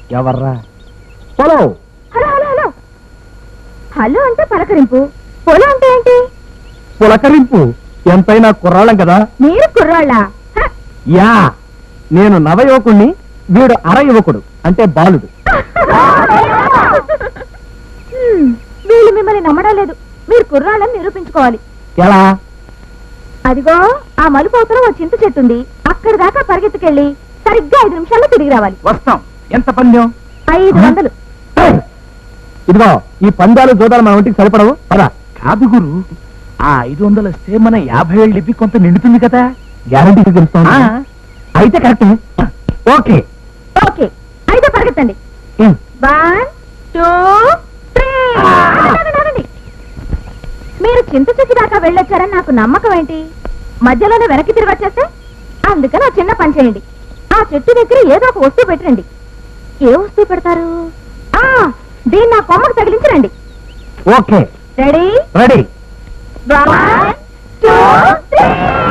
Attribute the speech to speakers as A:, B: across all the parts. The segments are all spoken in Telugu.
A: ఎవర్రా పొలో
B: హలో హలో హలో హలో అంటే పలకరింపు పొలం అంటే ఏంటి
A: పులకరింపు ఎంతైనా కుర్రాళ్ళం కదా
B: మీరు కుర్రాళ్ళ
A: యా నేను నవ యువకుణ్ణి వీడు అర యువకుడు అంటే బాలుడు
B: వీళ్ళు మిమ్మల్ని నమ్మడం లేదు మీరు కుర్రాళ్ళని నిరూపించుకోవాలి
A: ఎలా
B: అదిగో ఆ మలుపు అవతల ఓ చింత చెట్టు ఉంది అక్కడి దాకా పరిగెత్తుకెళ్ళి సరిగ్గా ఐదు నిమిషాల్లో తిరిగి రావాలి
A: వస్తాం ఎంత పందెం
B: ఐదు వందలు
A: ఇదిగో ఈ పందాలు జోదాలు మన ఒంటికి సరిపడవు పదా
C: కాదు గురు ఆ ఐదు వందలు వస్తే మన యాభై ఏళ్ళు ఇప్పి కొంత నిండుతుంది కదా
A: గ్యారంటీ తెలుస్తాను
C: ఆ.
A: అయితే కరెక్ట్ ఓకే
B: ఓకే అయితే పరిగెత్తండి
A: ఉమ్.
B: వన్ టూ త్రీ ఆగండి, ఆగండి. మీరు చింత చెట్టు దాకా వెళ్ళొచ్చారని నాకు నమ్మకం ఏంటి మధ్యలోనే వెనక్కి తిరిగి వచ్చేస్తే అందుకని ఆ చిన్న పని చేయండి ఆ చెట్టు దగ్గర ఏదో ఒక వస్తువు పెట్టండి ఏ వస్తువు పెడతారు ఆ దీన్ని నా కొమ్మకు తగిలించరండి
A: okay
B: ready
A: ready
B: one two three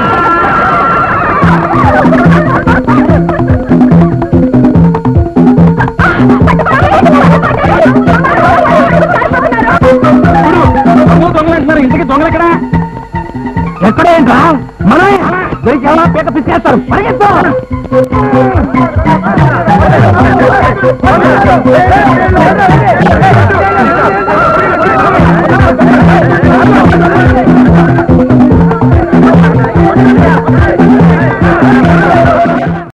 A: దొంగలంటున్నారు ఇంటికి దొంగలు ఎక్కడ ఎక్కడేంట్రా మనమే దొరికి ఎవరా పీక పిసికేస్తారు పరిగెత్తు